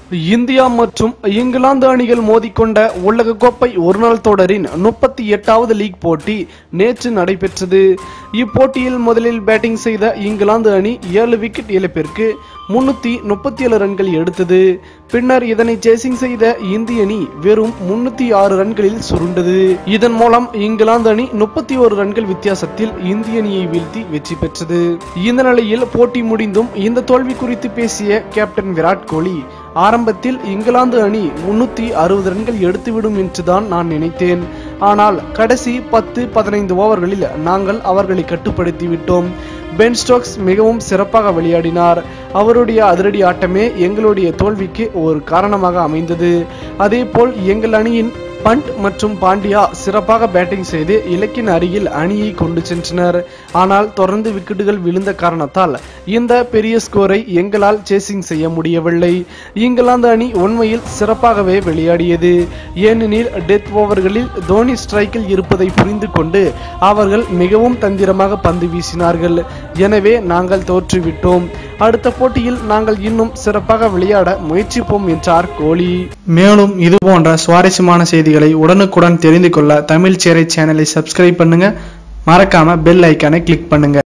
India மற்றும் இங்கிலாந்து அணிகள் மோதிக்கொண்ட உலகக்கோப்பை ஒருநாள் தொடரின் முப்பத்தி எட்டாவது லீக் போட்டி நேற்று நடைபெற்றது இப்போட்டியில் முதலில் பேட்டிங் செய்த இங்கிலாந்து அணி ஏழு விக்கெட் இழப்பிற்கு முன்னூத்தி முப்பத்தி ஏழு ரன்கள் எடுத்தது பின்னர் இதனை சேசிங் செய்த இந்திய அணி வெறும் முன்னூத்தி ஆறு ரன்களில் சுருண்டது இதன் மூலம் இங்கிலாந்து அணி முப்பத்தி ஒரு ரன்கள் வித்தியாசத்தில் இந்திய அணியை வீழ்த்தி வெற்றி பெற்றது இந்த நிலையில் போட்டி முடிந்தும் இந்த தோல்வி குறித்து பேசிய கேப்டன் விராட் கோலி ஆரம்பத்தில் இங்கிலாந்து அணி முன்னூத்தி அறுபது ரன்கள் எடுத்துவிடும் என்றுதான் நான் நினைத்தேன் ஆனால் கடைசி பத்து பதினைந்து ஓவர்களில் நாங்கள் அவர்களை கட்டுப்படுத்தி விட்டோம் பென் ஸ்டோக்ஸ் மிகவும் சிறப்பாக விளையாடினார் அவருடைய அதிரடி ஆட்டமே எங்களுடைய தோல்விக்கு ஒரு காரணமாக அமைந்தது அதேபோல் எங்கள் அணியின் பண்ட் மற்றும் பாண்டியா சிறப்பாக பேட்டிங் செய்து இலக்கின் அருகில் அணியை கொண்டு சென்றனர் ஆனால் தொடர்ந்து விக்கெட்டுகள் விழுந்த காரணத்தால் இந்த பெரிய ஸ்கோரை எங்களால் சேசிங் செய்ய முடியவில்லை இங்கிலாந்து அணி உண்மையில் சிறப்பாகவே விளையாடியது ஏனெனில் டெத் ஓவர்களில் தோனி ஸ்ட்ரைக்கில் இருப்பதை புரிந்து கொண்டு அவர்கள் மிகவும் தந்திரமாக பந்து வீசினார்கள் எனவே நாங்கள் தோற்றுவிட்டோம் அடுத்த போட்டியில் நாங்கள் இன்னும் சிறப்பாக விளையாட முயற்சிப்போம் என்றார் கோலி மேலும் இது போன்ற சுவாரஸ்யமான செய்திகளை உடனுக்குடன் தெரிந்து கொள்ள தமிழ் சேரை சேனலை சப்ஸ்கிரைப் பண்ணுங்க மறக்காம பெல் ஐக்கானை கிளிக் பண்ணுங்க